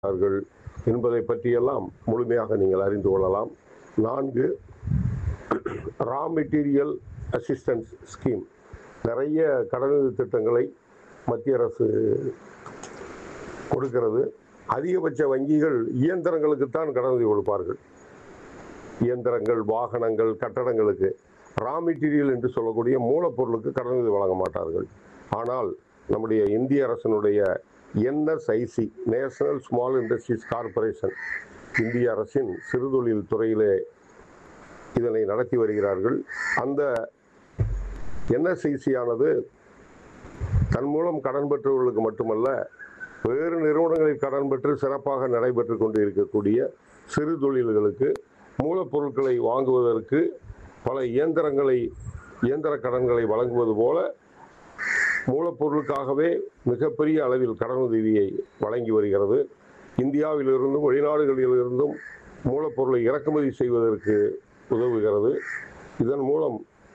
இருக்கிறார்கள் என்பதை பற்றியெல்லாம் முழுமையாக நீங்கள் அறிந்து கொள்ளலாம் நான்கு ரா மெட்டீரியல் அசிஸ்டன்ஸ் ஸ்கீம் நிறைய கடனுதவி திட்டங்களை மத்திய அரசு கொடுக்கிறது அதிகபட்ச வங்கிகள் இயந்திரங்களுக்குத்தான் கடனுதவி கொடுப்பார்கள் இயந்திரங்கள் வாகனங்கள் கட்டடங்களுக்கு ரா மெட்டீரியல் என்று சொல்லக்கூடிய மூலப்பொருளுக்கு கடனுதவி வழங்க மாட்டார்கள் ஆனால் நம்முடைய இந்திய அரசினுடைய NSIC national small industries corporation இந்திய அரசின் சிறுதொழில் துறையிலே இதனை நடத்தி வருகிறார்கள் அந்த என்எஸ்ஐசி ஆனது தன் மூலம் கடன் பெற்றவர்களுக்கு மட்டுமல்ல வேறு நிறுவனங்களில் கடன் பெற்று சிறப்பாக நடைபெற்று கொண்டு இருக்கக்கூடிய சிறு தொழில்களுக்கு மூலப்பொருட்களை வாங்குவதற்கு பல இயந்திரங்களை இயந்திர கடன்களை வழங்குவது போல மூலப்பொருளுக்காகவே மிகப்பெரிய அளவில் கடனுதவியை வழங்கி வருகிறது இந்தியாவிலிருந்தும் வெளிநாடுகளிலிருந்தும் மூலப்பொருளை இறக்குமதி செய்வதற்கு உதவுகிறது இதன் மூலம்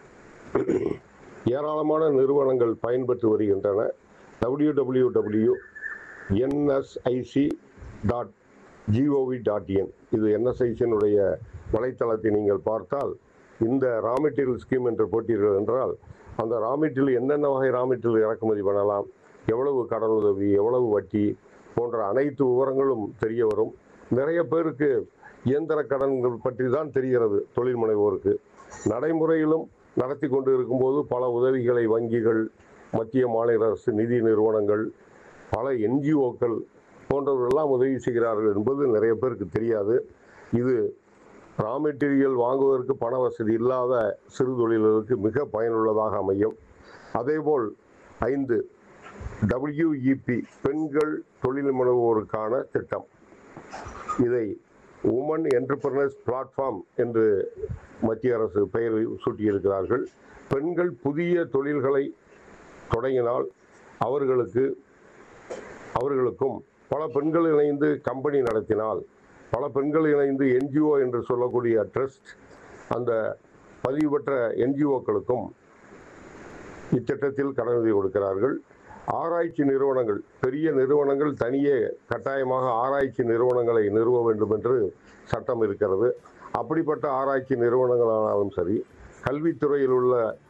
ஏராளமான நிறுவனங்கள் பயன்பெற்று வருகின்றன W W W NSIC dot GOV dot in இது என்எஸ்ஐசியினுடைய வலைத்தளத்தை நீங்கள் பார்த்தால் இந்த ரா மெட்டீரியல் ஸ்கீம் என்று போட்டீர்கள் என்றால் அந்த ரா மெட்டீரியல் என்னென்ன வகை ரா மெட்டீரியல் இறக்குமதி பண்ணலாம் எவ்வளவு கடனுதவி எவ்வளவு வட்டி போன்ற அனைத்து விவரங்களும் தெரிய வரும் நிறைய பேருக்கு இயந்திர கடன்கள் பற்றி தான் தெரிகிறது தொழில் முனைவோருக்கு நடைமுறையிலும் நடத்தி கொண்டு இருக்கும்போது பல உதவிகளை வங்கிகள் மத்திய மாநில அரசு நிதி நிறுவனங்கள் பல என்ஜிஓக்கள் போன்றவர்களெல்லாம் உதவி செய்கிறார்கள் என்பது நிறைய பேருக்கு தெரியாது இது ரா மெட்டீரியல் வாங்குவதற்கு பண வசதி இல்லாத சிறு தொழில்களுக்கு மிக பயனுள்ளதாக அமையும் அதேபோல் ஐந்து டபிள்யூஇபி பெண்கள் தொழில் முனைவோருக்கான திட்டம் இதை உமன் என்டர்பிரனர்ஸ் பிளாட்ஃபார்ம் என்று மத்திய அரசு பெயர் சூட்டியிருக்கிறார்கள் பெண்கள் புதிய தொழில்களை தொடங்கினால் அவர்களுக்கு அவர்களுக்கும் பல பெண்கள் இணைந்து கம்பெனி நடத்தினால் பல பெண்கள் இணைந்து என்ஜிஓ என்று சொல்லக்கூடிய ட்ரஸ்ட் அந்த பதிவு பெற்ற என்ஜிஓக்களுக்கும் இத்திட்டத்தில் கடனுதவி கொடுக்கிறார்கள் ஆராய்ச்சி நிறுவனங்கள் பெரிய நிறுவனங்கள் தனியே கட்டாயமாக ஆராய்ச்சி நிறுவனங்களை நிறுவ வேண்டும் என்று சட்டம் இருக்கிறது அப்படிப்பட்ட ஆராய்ச்சி நிறுவனங்களானாலும் சரி கல்வித்துறையில் உள்ள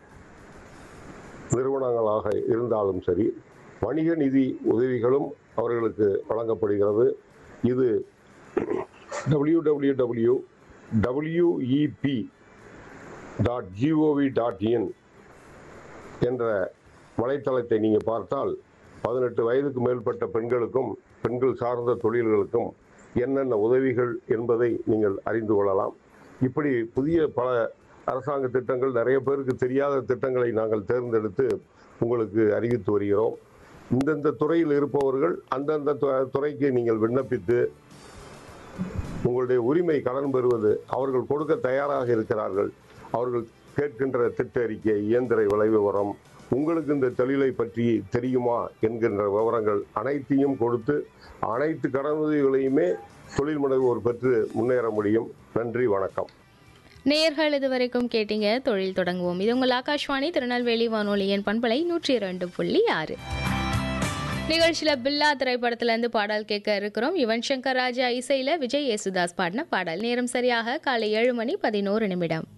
நிறுவனங்களாக இருந்தாலும் சரி வணிக நிதி உதவிகளும் அவர்களுக்கு வழங்கப்படுகிறது இது W W W WEP dot GOV dot in என்ற வலைத்தளத்தை நீங்கள் பார்த்தால் பதினெட்டு வயதுக்கு மேற்பட்ட பெண்களுக்கும் பெண்கள் சார்ந்த தொழில்களுக்கும் என்னென்ன உதவிகள் என்பதை நீங்கள் அறிந்து கொள்ளலாம் இப்படி புதிய பல அரசாங்க திட்டங்கள் நிறைய பேருக்கு தெரியாத திட்டங்களை நாங்கள் தேர்ந்தெடுத்து உங்களுக்கு அறிவித்து வருகிறோம் இந்தந்த துறையில் இருப்பவர்கள் அந்தந்த து- துறைக்கு நீங்கள் விண்ணப்பித்து உங்களுடைய உரிமை கடன் பெறுவது அவர்கள் கொடுக்க தயாராக இருக்கிறார்கள் அவர்கள் கேட்கின்ற திட்ட அறிக்கை இயந்திர விலை விவரம் உங்களுக்கு இந்த தொழிலை பற்றி தெரியுமா என்கின்ற விவரங்கள் அனைத்தையும் கொடுத்து அனைத்து கடனுதவிகளையுமே தொழில் முனைவோர் பெற்று முன்னேற முடியும் நன்றி வணக்கம் நேயர்கள் இதுவரைக்கும் கேட்டீங்க தொழில் தொடங்குவோம் இது உங்கள் ஆகாஷ்வாணி திருநெல்வேலி வானொலியின் பண்பலை நூற்றி இரண்டு புள்ளி ஆறு நிகழ்ச்சியில பில்லா திரைப்படத்துல இருந்து பாடல் கேட்க இருக்கிறோம் யுவன் சங்கர் ராஜா இசையில விஜய் யேசுதாஸ் பாடின பாடல் நேரம் சரியாக காலை ஏழு மணி பதினோரு நிமிடம்